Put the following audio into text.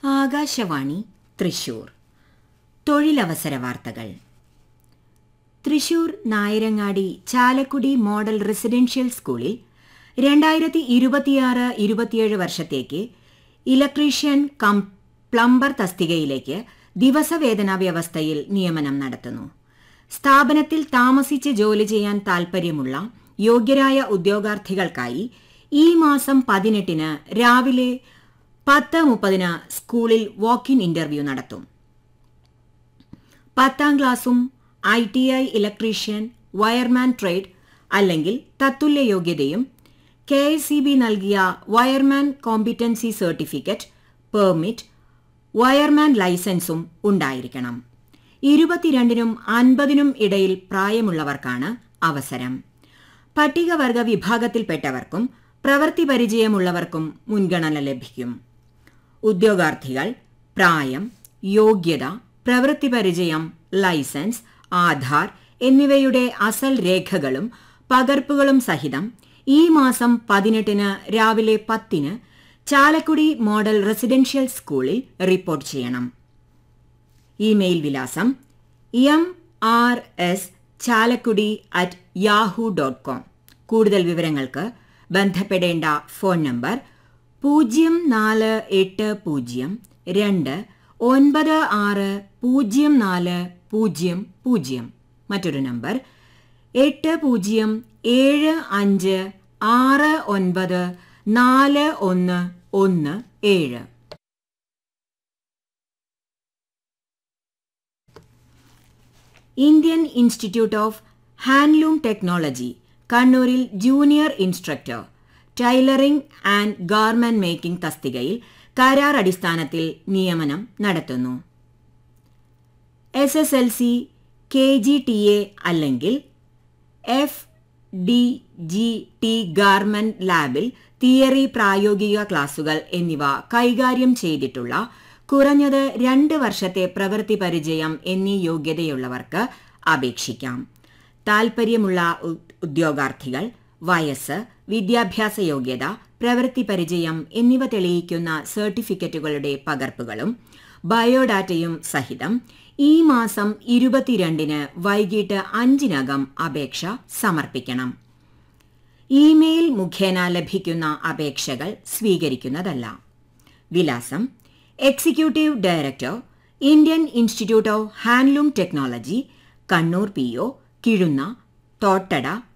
ആകാശവാണി തൃശൂർ തൊഴിലവസര വാർത്തകൾ Thrissur Nayarangadi Chalakudy model residential സ്കൂളിൽ രണ്ടായിരത്തി ഇരുപത്തിയാറ് ഇരുപത്തിയേഴ് വർഷത്തേക്ക് ഇലക്ട്രീഷ്യൻ കം പ്ലംബർ തസ്തികയിലേക്ക് ദിവസവേതന വ്യവസ്ഥയിൽ നിയമനം നടത്തുന്നു സ്ഥാപനത്തിൽ താമസിച്ച് ജോലി ചെയ്യാൻ താൽപ്പര്യമുള്ള യോഗ്യരായ ഉദ്യോഗാർത്ഥികൾക്കായി ഈ മാസം പതിനെട്ടിന് രാവിലെ പത്ത് മുപ്പതിന് സ്കൂളിൽ വാക്ക് ഇൻ ഇന്റർവ്യൂ നടത്തും പത്താം ക്ലാസും I T I electrician wireman trade അല്ലെങ്കിൽ തത്തുല്യ യോഗ്യതയും കെ എസ് സി ബി നൽകിയ wireman competency certificate permit wireman ലൈസൻസും ഉണ്ടായിരിക്കണം ഇരുപത്തിരണ്ടിനും അൻപതിനും ഇടയിൽ പ്രായമുള്ളവർക്കാണ് അവസരം പട്ടികവർഗ വിഭാഗത്തിൽപ്പെട്ടവർക്കും പ്രവൃത്തി പരിചയമുള്ളവർക്കും മുൻഗണന ലഭിക്കും ഉദ്യോഗാർത്ഥികൾ പ്രായം യോഗ്യത പ്രവൃത്തി പരിചയം ലൈസൻസ് ആധാർ എന്നിവയുടെ അസൽ രേഖകളും പകർപ്പുകളും സഹിതം ഈ മാസം പതിനെട്ടിന് രാവിലെ പത്തിന് ചാലക്കുടി മോഡൽ റെസിഡൻഷ്യൽ സ്കൂളിൽ റിപ്പോർട്ട് ചെയ്യണം ഇമെയിൽ വിലാസം M R S Chalakudy at Yahoo dot com കൂടുതൽ വിവരങ്ങൾക്ക് ബന്ധപ്പെടേണ്ട ഫോൺ നമ്പർ പൂജ്യം നാല് എട്ട് പൂജ്യം രണ്ട് ഒൻപത് ആറ് പൂജ്യം നാല് പൂജ്യം പൂജ്യം മറ്റൊരു നമ്പർ എട്ട് പൂജ്യം ഏഴ് അഞ്ച് ആറ് ഒൻപത് നാല് ഒന്ന് ഒന്ന് ഏഴ് Indian institute of handloom technology കണ്ണൂരിൽ junior instructor tailoring and garment making തസ്തികയിൽ കരാർ അടിസ്ഥാനത്തിൽ നിയമനം നടത്തുന്നു S S L C K G T A അല്ലെങ്കിൽ F D G T garment ലാബിൽ തിയറി പ്രായോഗിക ക്ലാസുകൾ എന്നിവ കൈകാര്യം ചെയ്തിട്ടുള്ള കുറഞ്ഞത് രണ്ട് വർഷത്തെ പ്രവൃത്തി പരിചയം എന്നീ യോഗ്യതയുള്ളവർക്ക് അപേക്ഷിക്കാം താൽപ്പര്യമുള്ള ഉദ്യോഗാർത്ഥികൾ വയസ്സ് വിദ്യാഭ്യാസ യോഗ്യത പ്രവൃത്തി പരിചയം എന്നിവ തെളിയിക്കുന്ന സർട്ടിഫിക്കറ്റുകളുടെ പകർപ്പുകളും ബയോഡാറ്റയും സഹിതം ഈ മാസം ഇരുപത്തിരണ്ടിന് വൈകിട്ട് അഞ്ചിനകം അപേക്ഷ സമർപ്പിക്കണം ഇമെയിൽ മുഖേന ലഭിക്കുന്ന അപേക്ഷകൾ സ്വീകരിക്കുന്നതല്ല വിലാസം executive director Indian institute of handloom technology Kannur P O Kizhunna Thottada